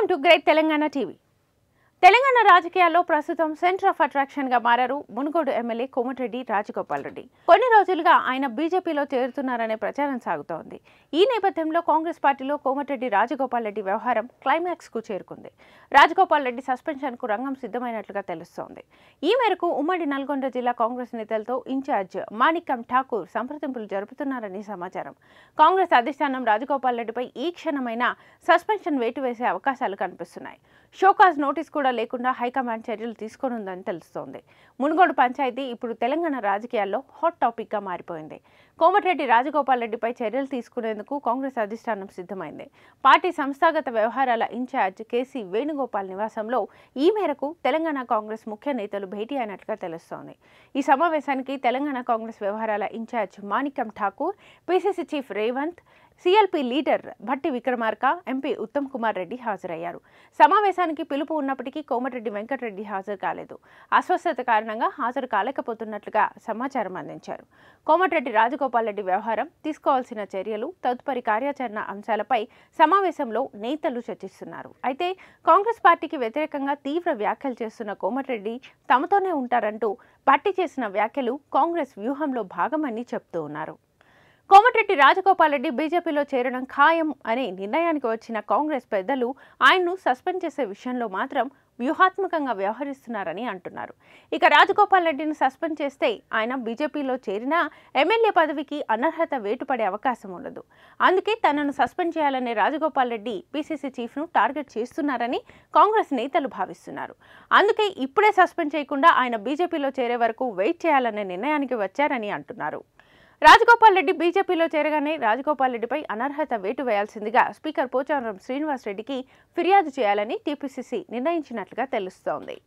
welcome to great Telangana TV Telangana రాజకీయాల్లో ప్రస్తుతం centre of attraction గా మారారు మునుగోడు ఎమ్మెల్యే కోమటిరెడ్డి రాజగోపాల్ రెడ్డి కొన్ని రోజులుగా ఆయన బీజేపీలో చేరుతున్నారనే ప్రచారం సాగుతోంది ఈ నేపథ్యంలో కాంగ్రెస్ పార్టీలో కోమటిరెడ్డి రాజగోపాల్ రెడ్డి వ్యవహారం క్లైమాక్స్ కు చేరుకుంది రాజగోపాల్ రెడ్డి సస్పెన్షన్ కు రంగం సిద్ధమైనట్లుగా తెలుస్తోంది ఈ మేరకు ఉమ్మడి నల్గొండ జిల్లా కాంగ్రెస్ నేతలతో ఇన్ఛార్జ్ మాణిక్యం ఠాకూర్ సంప్రదింపులు జరుపుతున్నారని సమాచారం కాంగ్రెస్ అధిష్టానం రాజగోపాల్ రెడ్డిపై ఈ క్షణమైన సస్పెన్షన్ వేటు వేసే అవకాశాలు కనిపిస్తున్నాయి షోకాజ్ నోటీస్ కూడా లేకుండా హైకమాండ్ చర్యలు తీసుకోనుందని తెలుస్తోంది మునుగోడు పంచాయతీ ఇప్పుడు తెలంగాణ రాజకీయాల్లో హాట్ టాపిక్గా మారిపోయింది కోమటిరెడ్డి రాజగోపాల్ రెడ్డిపై చర్యలు తీసుకునేందుకు కాంగ్రెస్ అధిష్టానం సిద్ధమైంది పార్టీ సంస్థాగత వ్యవహారాల ఇన్ఛార్జ్ కేసీ వేణుగోపాల్ నివాసంలో ఈ మేరకు తెలంగాణ కాంగ్రెస్ ముఖ్య నేతలు భేటీ అయినట్లుగా తెలుస్తోంది ఈ సమావేశానికి తెలంగాణ కాంగ్రెస్ వ్యవహారాల incharge Manickam Tagore PCC chief Revanth CLP leader Bhatti Vikramarka MP Uttam Kumar Reddy హాజరయ్యారు సమావేశానికి పిలుపు ఉన్నప్పటికీ కోమటిరెడ్డి వెంకటరెడ్డి హాజరు కాలేదు అస్వస్థత కారణంగా హాజరు కాలేకపోతున్నట్లుగా సమాచారం అందించారు కోమటిరెడ్డి రాజగోపాల్ రెడ్డి వ్యవహారం తీసుకోవాల్సిన చర్యలు తదుపరి కార్యాచరణ అంశాలపై సమావేశంలో నేతలు చర్చిస్తున్నారు అయితే కాంగ్రెస్ పార్టీకి వ్యతిరేకంగా తీవ్ర వ్యాఖ్యలు చేస్తున్న కోమటిరెడ్డి తమతోనే ఉంటారంటూ భట్టి చేసిన వ్యాఖ్యలు కాంగ్రెస్ వ్యూహంలో భాగమని చెప్తూ ఉన్నారు కోమటిరెడ్డి రాజగోపాల్ రెడ్డి బీజేపీలో చేరడం ఖాయం అనే నిర్ణయానికి వచ్చిన కాంగ్రెస్ పెద్దలు ఆయన్ను సస్పెండ్ చేసే విషయంలో మాత్రం వ్యూహాత్మకంగా వ్యవహరిస్తున్నారని అంటున్నారు ఇక రాజగోపాల్ రెడ్డిని సస్పెండ్ చేస్తే ఆయన బీజేపీలో చేరినా ఎమ్మెల్యే పదవికి అనర్హత వేటుపడే అవకాశం ఉండదు అందుకే తనను సస్పెండ్ చేయాలనే రాజగోపాల్ రెడ్డి పీసీసీ చీఫ్ను టార్గెట్ చేస్తున్నారని కాంగ్రెస్ నేతలు భావిస్తున్నారు అందుకే ఇప్పుడే సస్పెండ్ చేయకుండా ఆయన బీజేపీలో చేరే వరకు వెయిట్ చేయాలనే నిర్ణయానికి వచ్చారని అంటున్నారు రాజగోపాల్ రెడ్డి బీజేపీలో చేరగానే రాజగోపాల్ రెడ్డిపై అనర్హత వేటు వేయాల్సిందిగా స్పీకర్ పోచారం శ్రీనివాస్ రెడ్డికి ఫిర్యాదు చేయాలని టీపీసీసీ నిర్ణయించినట్లుగా తెలుస్తోంది